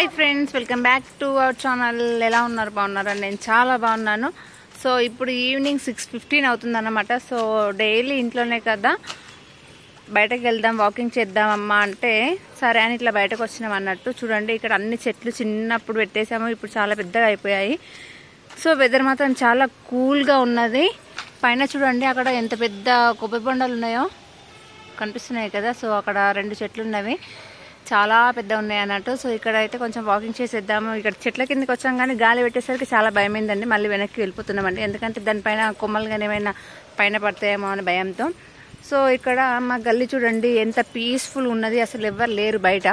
hi friends welcome back to our channel ఎలా ఉన్నారు బాగున్నారా నేను చాలా బాగున్నాను సో ఇప్పుడు ఈవినింగ్ సిక్స్ ఫిఫ్టీన్ అవుతుంది అనమాట సో డైలీ ఇంట్లోనే కదా బయటకు వెళ్దాం వాకింగ్ చేద్దామమ్మా అంటే సరే అని ఇట్లా బయటకు వచ్చినాం అన్నట్టు చూడండి ఇక్కడ అన్ని చెట్లు చిన్నప్పుడు పెట్టేసాము ఇప్పుడు చాలా పెద్దగా అయిపోయాయి సో వెదర్ మాత్రం చాలా కూల్గా ఉన్నది పైన చూడండి అక్కడ ఎంత పెద్ద కొబ్బరి బొండాలు ఉన్నాయో కనిపిస్తున్నాయి కదా సో అక్కడ రెండు చెట్లు ఉన్నవి చాలా పెద్ద ఉన్నాయి అన్నట్టు సో ఇక్కడ అయితే కొంచెం వాకింగ్ చేసేద్దాము ఇక్కడ చెట్ల కిందకి వచ్చాం కానీ గాలి పెట్టేసరికి చాలా భయమైందండి మళ్ళీ వెనక్కి వెళ్ళిపోతున్నామండి ఎందుకంటే దానిపైన కొమ్మలు కానీ ఏమైనా పైన పడతాయేమో అని భయంతో సో ఇక్కడ మా గల్లీ చూడండి ఎంత పీస్ఫుల్ ఉన్నది అసలు ఎవ్వరు లేరు బయట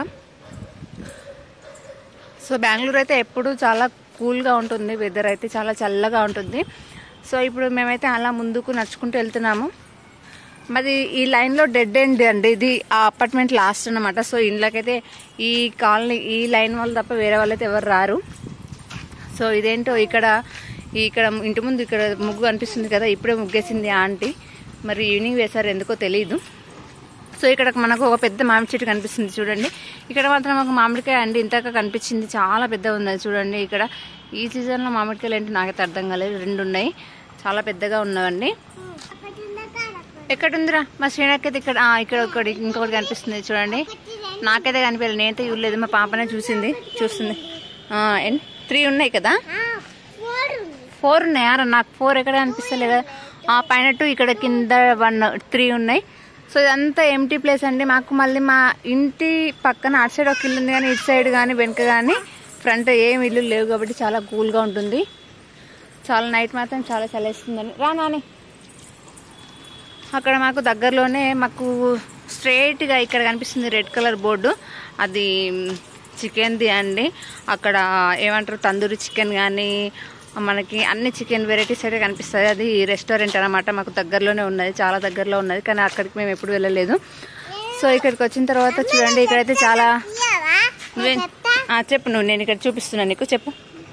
సో బెంగళూరు అయితే ఎప్పుడు చాలా కూల్గా ఉంటుంది వెదర్ అయితే చాలా చల్లగా ఉంటుంది సో ఇప్పుడు మేమైతే అలా ముందుకు నడుచుకుంటూ వెళ్తున్నాము మాది ఈ లైన్లో డెడ్ ఎండ్ అండి ఇది ఆ అపార్ట్మెంట్ లాస్ట్ అనమాట సో ఇంట్లోకైతే ఈ కాలనీ ఈ లైన్ వాళ్ళు తప్ప వేరే వాళ్ళైతే ఎవరు రారు సో ఇదేంటో ఇక్కడ ఇక్కడ ఇంటి ముందు ఇక్కడ ముగ్గు కనిపిస్తుంది కదా ఇప్పుడే ముగ్గేసింది ఆంటీ మరి ఈవినింగ్ వేశారు ఎందుకో తెలియదు సో ఇక్కడ మనకు ఒక పెద్ద మామిడి చెట్టు కనిపిస్తుంది చూడండి ఇక్కడ మాత్రం ఒక మామిడికాయ అండి ఇంతగా కనిపించింది చాలా పెద్ద ఉన్నది చూడండి ఇక్కడ ఈ సీజన్లో మామిడికాయలు ఏంటి నాకైతే అర్థం కాలేదు రెండు ఉన్నాయి చాలా పెద్దగా ఉన్నవండి ఎక్కడుందిరా మా శ్రీనాథ్ అయితే ఇక్కడ ఆ, ఇక్కడ ఒకటి ఇంకొకటి కనిపిస్తుంది చూడండి నాకైతే కనిపించలేదు నేనైతే చూడలేదు మా పాపనే చూసింది చూస్తుంది ఎన్ త్రీ ఉన్నాయి కదా ఫోర్ ఉన్నాయా రా, నాకు ఫోర్ ఎక్కడ అనిపిస్తలేదు ఆ పైన టూ ఇక్కడ కింద వన్ త్రీ ఉన్నాయి సో ఇదంతా ఎంటీ ప్లేస్ అండి మాకు మళ్ళీ మా ఇంటి పక్కన అటు సైడ్ ఒక ఇల్లు ఉంది కానీ ఇటు సైడ్ కానీ వెనుక కానీ ఫ్రంట్ ఏం ఇల్లు లేవు కాబట్టి చాలా కూల్గా ఉంటుంది చాలా నైట్ మాత్రం చాలా చలేస్తుందండి రా నాని అక్కడ మాకు దగ్గరలోనే మాకు స్ట్రైట్గా ఇక్కడ కనిపిస్తుంది రెడ్ కలర్ బోర్డు అది చికెన్ది అండి అక్కడ ఏమంటారు తందూరి చికెన్ కానీ మనకి అన్ని చికెన్ వెరైటీస్ అయితే కనిపిస్తాయి అది రెస్టారెంట్ అనమాట మాకు దగ్గరలోనే ఉన్నది చాలా దగ్గరలో ఉన్నది కానీ అక్కడికి మేము ఎప్పుడు వెళ్ళలేదు సో ఇక్కడికి వచ్చిన తర్వాత చూడండి ఇక్కడైతే చాలా నువ్వేం- ఆ, చెప్పు నువ్వు నేను ఇక్కడ చూపిస్తున్నాను నీకు చెప్పు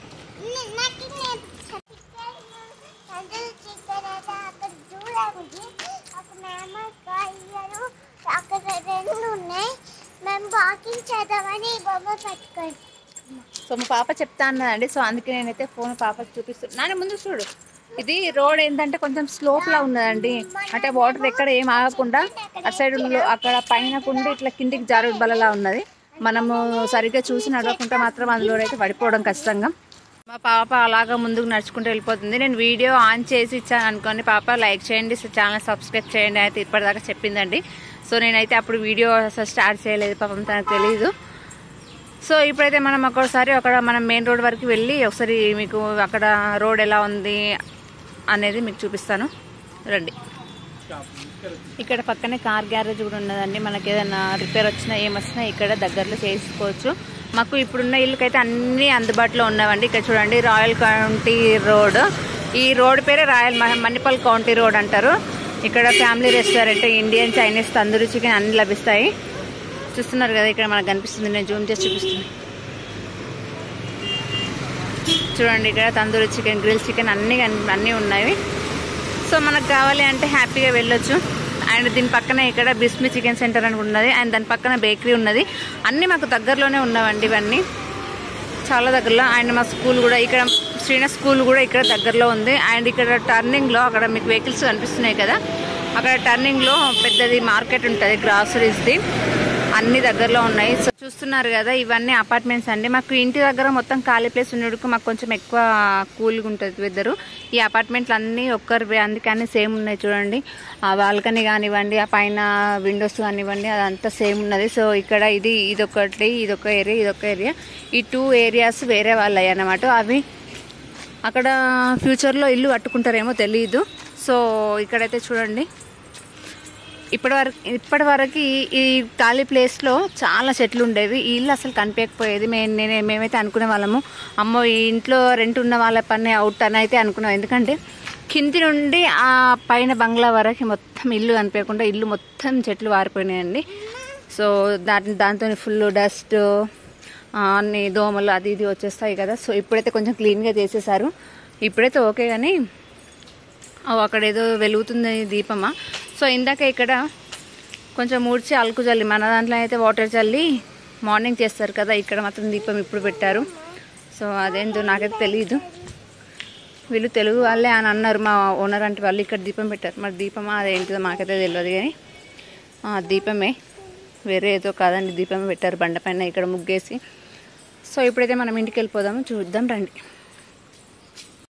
అక్కడ రెండు ఉన్నాయి మేము వాకింగ్ చేద్దామని ఈ బొమ్మ పెట్టుకోండి సో మా పాప చెప్తా అన్నదండి సో అందుకే నేనైతే ఫోన్ పాపకి చూపిస్తున్నాను నాన్న ముందు చూడు ఇది రోడ్ ఏంటంటే కొంచెం స్లోప్ లా ఉన్నదండి అంటే వాటర్ ఎక్కడ ఏం ఆగకుండా అటు సైడ్ అక్కడ పైన కుండి ఇట్లా కిందికి జారుడు బలలా ఉన్నది మనము సరిగ్గా చూసి నడవకుండా మాత్రం అందులో అయితే పడిపోవడం ఖచ్చితంగా మా పాప అలాగా ముందుకు నడుచుకుంటూ వెళ్ళిపోతుంది నేను వీడియో ఆన్ చేసి ఇచ్చాను అనుకోండి పాప లైక్ చేయండి ఛానల్ సబ్స్క్రైబ్ చేయండి అయితే ఇప్పటిదాకా చెప్పిందండి సో నేనైతే అప్పుడు వీడియో అసలు స్టార్ట్ చేయలేదు పాపం తనకు తెలీదు సో ఇప్పుడైతే మనం ఒకసారి అక్కడ మనం మెయిన్ రోడ్ వరకు వెళ్ళి ఒకసారి మీకు అక్కడ రోడ్ ఎలా ఉంది అనేది మీకు చూపిస్తాను రండి ఇక్కడ పక్కనే కార్ గ్యారేజ్ కూడా ఉన్నదండి మనకి ఏదైనా రిపేర్ వచ్చినా ఏమొచ్చినా ఇక్కడ దగ్గరలో చేసుకోవచ్చు మాకు ఇప్పుడున్న ఇల్లుకైతే అన్ని అందుబాటులో ఉన్నవండి ఇక్కడ చూడండి రాయల్ కౌంటీ రోడ్ ఈ రోడ్ పేరే రాయల్ మ- మణిపాల్ కౌంటీ రోడ్ అంటారు ఇక్కడ family restaurant Indian Chinese tandoori chicken అన్ని లభిస్తాయి చూస్తున్నారు కదా ఇక్కడ మనకు కనిపిస్తుంది నేను జూమ్ చేసి చూపిస్తున్నాను చూడండి ఇక్కడ తందూరి చికెన్ గ్రిల్ చికెన్ అన్ని కన్- అన్నీ ఉన్నాయి సో మనకు కావాలి అంటే హ్యాపీగా వెళ్ళొచ్చు అండ్ దీని పక్కన ఇక్కడ బిస్మి చికెన్ సెంటర్ అని ఉన్నది అండ్ దాని పక్కన బేకరీ ఉన్నది అన్నీ మాకు దగ్గరలోనే ఉన్నవండి ఇవన్నీ చాలా దగ్గరలో అండ్ మా స్కూల్ కూడా ఇక్కడ శ్రీనగర్ స్కూల్ కూడా ఇక్కడ దగ్గరలో ఉంది అండ్ ఇక్కడ టర్నింగ్లో అక్కడ మీకు వెహికల్స్ కనిపిస్తున్నాయి కదా అక్కడ టర్నింగ్లో పెద్దది మార్కెట్ ఉంటుంది గ్రాసరీస్ది అన్ని దగ్గరలో ఉన్నాయి సో చూస్తున్నారు కదా ఇవన్నీ అపార్ట్మెంట్స్ అండి మాకు ఇంటి దగ్గర మొత్తం ఖాళీ ప్లేస్ ఉండేందుకు మాకు కొంచెం ఎక్కువ కూల్గా ఉంటుంది వెదరు ఈ అపార్ట్మెంట్లు అన్నీ ఒక్కరి అందుకని సేమ్ ఉన్నాయి చూడండి ఆ బాల్కనీ కానివ్వండి ఆ పైన విండోస్ కానివ్వండి అదంతా సేమ్ ఉన్నది సో ఇక్కడ ఇది ఇదొకటి ఇదొక ఏరియా ఇదొక ఏరియా ఈ టూ ఏరియాస్ వేరే వాళ్ళవి అన్నమాట అవి అక్కడ ఫ్యూచర్లో ఇల్లు కట్టుకుంటారేమో తెలియదు సో ఇక్కడైతే చూడండి ఇప్పటి వరకు ఇప్పటి వరకు ఈ- ఈ ఖాళీ ప్లేస్లో చాలా చెట్లు ఉండేవి ఈ ఇల్లు అసలు కనిపించకపోయేది మేము నేను మేమైతే అనుకునే వాళ్ళము అమ్మో ఈ ఇంట్లో రెంట్ ఉన్న వాళ్ళ పని అవుట్ అని అయితే అనుకున్నాం ఎందుకంటే కింది నుండి ఆ పైన బంగ్లా వరకు మొత్తం ఇల్లు కనిపించకుండా ఇల్లు మొత్తం చెట్లు వారిపోయినాయండి సో దాని దాంతో ఫుల్ డస్ట్ అన్ని దోమలు అది ఇది వచ్చేస్తాయి కదా సో ఇప్పుడైతే కొంచెం క్లీన్గా చేసేసారు ఇప్పుడైతే ఓకే కానీ ఓ, అక్కడ ఏదో వెలుగుతుంది దీపమా సో ఇందాక ఇక్కడ కొంచెం ఊడ్చి అలుకు చల్లి మన దాంట్లో అయితే వాటర్ చల్లి మార్నింగ్ చేస్తారు కదా ఇక్కడ మాత్రం దీపం ఇప్పుడు పెట్టారు సో అదేంటో నాకైతే తెలియదు వీళ్ళు తెలుగు వాళ్ళే అని అన్నారు మా ఓనర్ అంటే వాళ్ళు ఇక్కడ దీపం పెట్టారు మరి దీపమా అదేంటిదో మాకైతే తెలియదు కానీ ఆ, దీపమే వేరే ఏదో కాదండి దీపమే పెట్టారు బండ పైన ఇక్కడ ముగ్గేసి సో ఇప్పుడైతే మనం ఇంటికి వెళ్ళిపోదాము చూద్దాం రండి